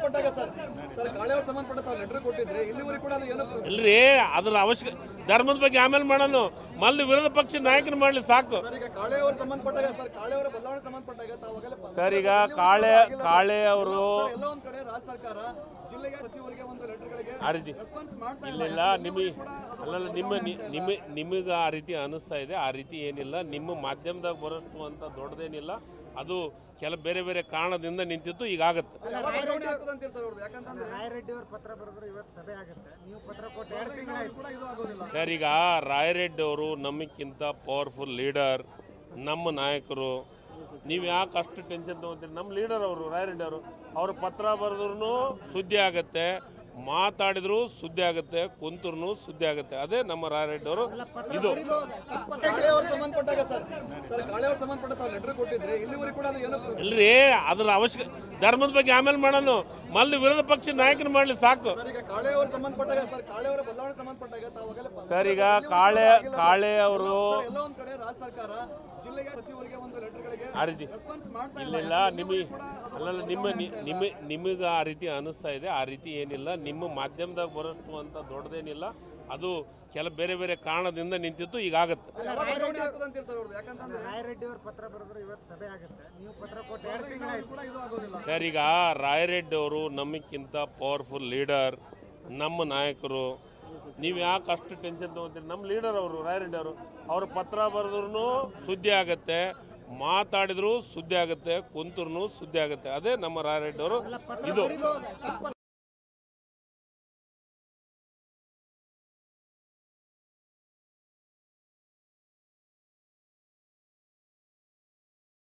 ಸಂಬಂಧಪಟ್ಟಾಗ sir sir Kale ಅವ್ರ ಸಂಬಂಧಪಟ್ಟ ತಾವು ಲೆಟರ್ ಕೊಟ್ಟಿದ್ರೆ ಇಲ್ಲಿವರೆಗೂ ಕೂಡ ಅದು ಏನು ಇಲ್ರಿ ಅದ್ರ ಅವಶ್ಯಕ ಧರ್ಮದ ಬಗ್ಗೆ ಆಮೇಲೆ ಮಾಡೋಣ ಮೊದಲು ವಿರೋಧ ಪಕ್ಷ ನಾಯಕನ ಮಾಡಲಿ ಸಾಕು ಸರ್ ಈಗ ಕಾಳೆ ಅವ್ರ ಸಂಬಂಧಪಟ್ಟಾಗ ಸರ್ ಕಾಳೆ ಅವರ ಬದಲಾವಣೆ ಸಂಬಂಧಪಟ್ಟಾಗ ತಾವು ಆಗಲೇ ಪ- ಸರ್ ಈಗ ಕಾಳೆ ಕಾಳೆ ಅವರು ಸರ್, ಎಲ್ಲೋ ಒಂದ್ ಕಡೆ ರಾಜ್ಯ ಸರ್ಕಾರ ಜಿಲ್ಲೆಗೆ ಸಚಿವರಿಗೆ ಒಂದು ಲೆಟರ್ಗಳಿಗೆ ಆ ರೀತಿ ರೆಸ್ಪಾನ್ಸ್ ಮಾಡ್ತಾ ಇಲ್ಲ ಇಲ್ಲ ನಿಮಗೆ ಅಲ್ಲಲ್ಲ ನಿಮ್ಮ ನಿ- ನಿಮ್ಮ ನಿಮಗೆ ಆ ರೀತಿ ಅನಿಸ್ತಾ ಇದೆ ಆ ರೀತಿ ಏನಿಲ್ಲ ನಿಮ್ಮ ಮಾಧ್ಯಮದಾಗ ಬರುವಂಥ ದೊಡ್ಡದೇನಿಲ್ಲ ಅದು ಕೆಲ ಬೇರೆ ಬೇರೆ ಕಾರಣದಿಂದ ನಿಂತಿತ್ತು ಈಗ ಆಗತ್ತೆ ಯಾವಾಗ ಬದಲಾವಣೆ ಆಗ್ತದೆ ಅಂತೀರಿ ಸರ್ ಅವ್ರದ್ದು ಯಾಕಂತಂದ್ರೆ ರಾಯರೆಡ್ಡಿ ಅವ್ರ ಪತ್ರ ಬರೆದ್ರು ಇವತ್ತು ಸಭೆ ಆಗುತ್ತೆ ನೀವು ಪತ್ರ ಕೊಟ್ಟು ಎರಡು ತಿಂಗಳಾಯ್ತು ಕೂಡ ಇದು ಆಗೋದಿಲ್ಲ ಸರ್ ಈಗ ರಾಯರೆಡ್ಡಿ ಅವರು ನಮಗಿಂತ ಪವರ್ಫುಲ್ ಲೀಡರ್ ನಮ್ಮ ನಾಯಕರು ನೀವು ಯಾಕೆ ಅಷ್ಟು ಟೆನ್ಷನ್ ತೊಗೊತೀರಿ ನಮ್ಮ ಲೀಡರ್ ಅವರು ರಾಯರೆಡ್ಡಿ ಅವರು ಅವ್ರ ಪತ್ರ ಬರೆದ್ರು ಸುದ್ದಿ ಆಗತ್ತೆ ಮಾತಾಡಿದ್ರು ಸುದ್ದಿ ಆಗುತ್ತೆ ಕುಂತರು ಸುದ್ದಿ ಆಗುತ್ತೆ ಅದೇ ನಮ್ಮ ರಾಯರೆಡ್ಡಿ ಅವರು ಇದು ಕಾಳೆ ಅವ್ರ ಸಂಬಂಧಪಟ್ಟಾಗ ಸರ್ ಸರ್ ಕಾಳೆ ಅವ್ರ ಸಂಬಂಧಪಟ್ಟ ತಾವು ಲೆಟರ್ ಕೊಟ್ಟಿದ್ರೆ ಇಲ್ಲಿವರೆಗೂ ಕೂಡ ಅದು ಏನು ಇಲ್ರಿ ಅದ್ರ ಅವಶ್ಯಕ ಧರ್ಮದ ಬಗ್ಗೆ ಆಮೇಲೆ ಮಾಡೋಣ ಮೊದಲು ವಿರೋಧ ಪಕ್ಷ ನಾಯಕನ ಮಾಡಲಿ ಸಾಕು ಸರ್ ಈಗ ಕಾಳೆ ಅವ್ರ ಸಂಬಂಧಪಟ್ಟಾಗ ಸರ್ ಕಾಳೆ ಅವರ ಬದಲಾವಣೆ ಸಂಬಂಧಪಟ್ಟಾಗ ತಾವು ಆಗಲೇ ಪ- ಸರ್ ಈಗ ಕಾಳೆ ಕಾಳೆ ಅವರು ಸರ್, ಎಲ್ಲೋ ಒಂದ್ ಕಡೆ ರಾಜ್ಯ ಸರ್ಕಾರ ಜಿಲ್ಲೆಗೆ ಸಚಿವರಿಗೆ ಒಂದು ಲೆಟರ್ಗಳಿಗೆ ಆ ರೀತಿ ರೆಸ್ಪಾನ್ಸ್ ಮಾಡ್ತಾ ಇಲ್ಲ ಇಲ್ಲ ನಿಮಗೆ ಅಲ್ಲಲ್ಲ ನಿಮ್ಮ ನಿ- ನಿಮ್ಮ ನಿಮಗೆ ಆ ರೀತಿ ಅನಿಸ್ತಾ ಇದೆ ಆ ರೀತಿ ಏನಿಲ್ಲ ನಿಮ್ಮ ಮಾಧ್ಯಮದಾಗ ಬರುವಂಥ ದೊಡ್ಡದೇನಿಲ್ಲ ಅದು ಕೆಲ ಬೇರೆ ಬೇರೆ ಕಾರಣದಿಂದ ನಿಂತಿತ್ತು ಈಗ ಆಗತ್ತೆ ಯಾವಾಗ ಬದಲಾವಣೆ ಆಗ್ತದೆ ಅಂತೀರಿ ಸರ್ ಅವ್ರದ್ದು ಯಾಕಂತಂದ್ರೆ ರಾಯರೆಡ್ಡಿ ಅವ್ರ ಪತ್ರ ಬರೆದ್ರು ಇವತ್ತು ಸಭೆ ಆಗುತ್ತೆ ನೀವು ಪತ್ರ ಕೊಟ್ಟು ಎರಡು ತಿಂಗಳಾಯ್ತು ಕೂಡ ಇದು ಆಗೋದಿಲ್ಲ ಸರ್ ಈಗ ರಾಯರೆಡ್ಡಿ ಅವರು ನಮಗಿಂತ ಪವರ್ಫುಲ್ ಲೀಡರ್ ನಮ್ಮ ನಾಯಕರು ನೀವು ಯಾಕೆ ಅಷ್ಟು ಟೆನ್ಷನ್ ತೊಗೊತೀರಿ ನಮ್ಮ ಲೀಡರ್ ಅವರು ರಾಯರೆಡ್ಡಿ ಅವರು ಅವ್ರ ಪತ್ರ ಬರೆದ್ರು ಸುದ್ದಿ ಆಗತ್ತೆ ಮಾತಾಡಿದ್ರು ಸುದ್ದಿ ಆಗುತ್ತೆ ಕುಂತರು ಸುದ್ದಿ ಆಗುತ್ತೆ ಅದೇ ನಮ್ಮ ರಾಯರೆಡ್ಡಿ ಅವರು ಇದು